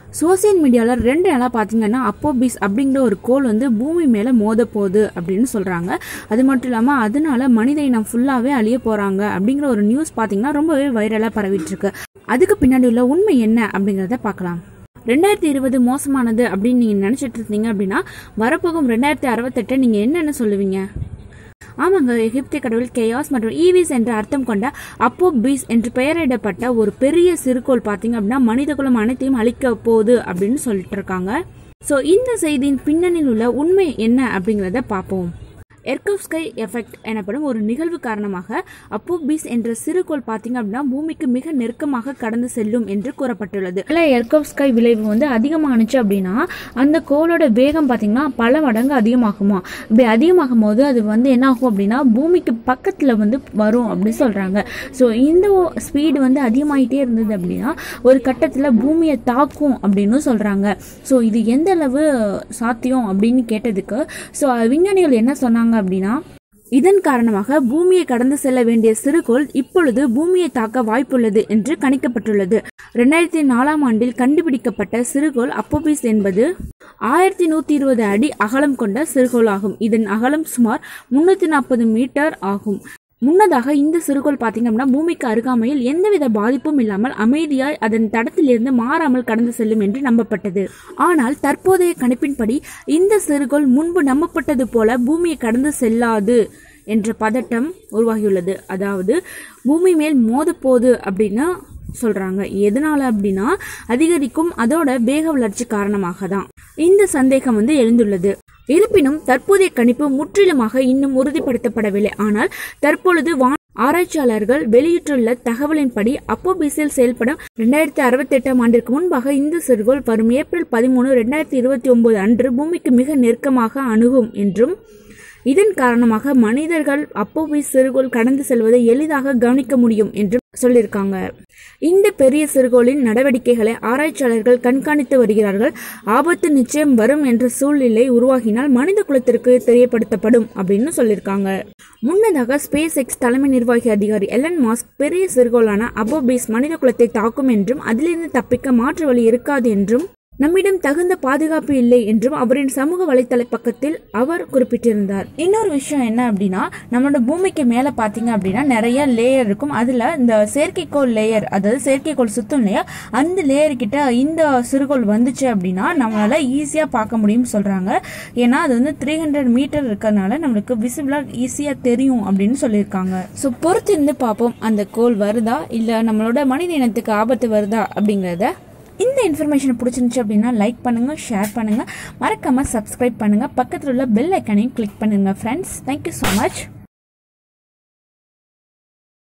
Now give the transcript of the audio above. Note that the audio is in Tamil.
சோசியல் மீடியாவில் ரெண்டு நாளாக பார்த்தீங்கன்னா அப்போபிஸ் அப்படிங்கிற ஒரு கோல் வந்து பூமி மேலே மோத போகுது அப்படின்னு சொல்கிறாங்க அது மட்டும் இல்லாமல் அதனால மனித இனம் ஃபுல்லாகவே அழிய போகிறாங்க அப்படிங்கிற ஒரு நியூஸ் பார்த்தீங்கன்னா ரொம்பவே வைரலாக பரவிட்டு இருக்கு அதுக்கு பின்னாடி உள்ள உண்மை என்ன அப்படிங்கிறத பார்க்கலாம் ரெண்டாயிரத்தி இருபது மோசமானது அப்படின்னு நீங்கள் நினச்சிட்டு இருந்தீங்க அப்படின்னா வரப்போகும் ரெண்டாயிரத்தி அறுபத்தெட்டை நீங்கள் என்னென்ன சொல்லுவீங்க ஆமாங்க எகிப்திய கடவுள் கேயாஸ் மற்றும் ஈவிஸ் என்ற அர்த்தம் கொண்ட அப்போ பீஸ் என்று பெயரிடப்பட்ட ஒரு பெரிய சிறுகோள் பார்த்தீங்க அப்படின்னா மனிதகுலம் அனைத்தையும் அழிக்க போகுது அப்படின்னு சொல்லிட்டு இருக்காங்க ஸோ இந்த செய்தியின் பின்னணியில் உள்ள உண்மை என்ன அப்படிங்கிறத பார்ப்போம் எர்கோவ்ஸ்கை எஃபெக்ட் எனப்படும் ஒரு நிகழ்வு காரணமாக அப்போபீஸ் என்ற சிறுகோள் பார்த்தீங்க அப்படின்னா பூமிக்கு மிக நெருக்கமாக கடந்து செல்லும் என்று கூறப்பட்டுள்ளது இல்லை எர்கோவ்ஸ்கை விளைவு வந்து அதிகமானுச்சு அப்படின்னா அந்த கோளோட வேகம் பார்த்தீங்கன்னா பல மடங்கு அதிகமாகுமா இப்படி அதிகமாகும் போது அது வந்து என்ன ஆகும் அப்படின்னா பூமிக்கு பக்கத்தில் வந்து வரும் அப்படின்னு சொல்கிறாங்க ஸோ இந்த ஸ்பீடு வந்து அதிகமாகிட்டே இருந்தது அப்படின்னா ஒரு கட்டத்தில் பூமியை தாக்கும் அப்படின்னு சொல்கிறாங்க ஸோ இது எந்த அளவு சாத்தியம் அப்படின்னு கேட்டதுக்கு ஸோ விஞ்ஞானிகள் என்ன சொன்னாங்க அப்படின்னா இதன் காரணமாக பூமியை கடந்து செல்ல வேண்டிய சிறுகோள் இப்பொழுது பூமியை தாக்க வாய்ப்புள்ளது என்று கணிக்கப்பட்டுள்ளது ரெண்டாயிரத்தி நாலாம் ஆண்டில் கண்டுபிடிக்கப்பட்ட சிறுகோள் அப்போபிஸ் என்பது ஆயிரத்தி நூத்தி இருபது அடி அகலம் கொண்ட சிறுகோள் ஆகும் இதன் அகலம் சுமார் முன்னூத்தி நாற்பது மீட்டர் ஆகும் முன்னதாக இந்த சிறுகோள் பார்த்தீங்க அப்படின்னா பூமிக்கு அருகாமையில் எந்தவித பாதிப்பும் இல்லாமல் அமைதியாய் அதன் தடத்திலிருந்து மாறாமல் கடந்து செல்லும் என்று நம்பப்பட்டது ஆனால் தற்போதைய கணிப்பின்படி இந்த சிறுகோள் முன்பு நம்பப்பட்டது போல பூமியை கடந்து செல்லாது என்ற பதட்டம் உருவாகியுள்ளது அதாவது பூமி மேல் மோதப்போகுது அப்படின்னு சொல்றாங்க எதனால அப்படின்னா அதிகரிக்கும் அதோட வேக வளர்ச்சி காரணமாக தான் இந்த சந்தேகம் வந்து எழுந்துள்ளது இருப்பினும் தற்போதைய கணிப்பு முற்றிலுமாக இன்னும் உறுதிப்படுத்தப்படவில்லை ஆனால் தற்பொழுது வான் ஆராய்ச்சியாளர்கள் வெளியிட்டுள்ள தகவலின்படி அப்போபிஸில் செயல்படும் ரெண்டாயிரத்தி அறுபத்தி எட்டாம் ஆண்டிற்கு முன்பாக இந்த சிறுகோள் வரும் ஏப்ரல் பதிமூணு ரெண்டாயிரத்தி இருபத்தி ஒன்பது அன்று பூமிக்கு மிக நெருக்கமாக அணுகும் என்றும் இதன் காரணமாக மனிதர்கள் அப்போபிஸ் சிறுகோள் கடந்து செல்வதை எளிதாக கவனிக்க முடியும் என்றும் சொல்லியிருக்காங்க இந்த பெரிய சிறுகோளின் நடவடிக்கைகளை ஆராய்ச்சியாளர்கள் கண்காணித்து வருகிறார்கள் ஆபத்து நிச்சயம் வரும் என்ற சூழ்நிலை உருவாகினால் மனித குலத்திற்கு தெரியப்படுத்தப்படும் அப்படின்னு சொல்லியிருக்காங்க முன்னதாக ஸ்பேஸ் எக்ஸ் தலைமை நிர்வாகி அதிகாரி எலன் மாஸ்க் பெரிய சிறுகோளான அபோபீஸ் மனித குலத்தை தாக்கும் என்றும் அதிலிருந்து தப்பிக்க மாற்று வழி இருக்காது என்றும் நம்மிடம் தகுந்த பாதுகாப்பு இல்லை என்றும் அவரின் சமூக வலைத்தள பக்கத்தில் அவர் குறிப்பிட்டிருந்தார் இன்னொரு விஷயம் என்ன அப்படின்னா நம்மளோட பூமிக்கு மேலே பார்த்தீங்க அப்படின்னா நிறைய லேயர் இருக்கும் அதில் இந்த செயற்கைக்கோள் லேயர் அதாவது செயற்கைக்கோள் சுத்தம் இல்லையா அந்த லேயர் கிட்ட இந்த சிறுகோள் வந்துச்சு அப்படின்னா நம்மளால ஈஸியாக பார்க்க முடியும்னு சொல்கிறாங்க ஏன்னா அது வந்து த்ரீ ஹண்ட்ரட் மீட்டர் இருக்கிறதுனால நம்மளுக்கு விசிபிளாக ஈஸியாக தெரியும் அப்படின்னு சொல்லியிருக்காங்க ஸோ பொறுத்து இருந்து பார்ப்போம் அந்த கோள் வருதா இல்லை நம்மளோட மனித இனத்துக்கு ஆபத்து வருதா அப்படிங்கிறத இந்த இன்ஃபர்மேஷன் பிடிச்சிருந்துச்சு அப்படின்னா லைக் பண்ணுங்க ஷேர் பண்ணுங்க மறக்காம சப்ஸ்கிரைப் பண்ணுங்க பக்கத்தில் உள்ள பெல் ஐக்கனையும் கிளிக் பண்ணுங்க ஃப்ரெண்ட்ஸ் தேங்க்யூ ஸோ மச்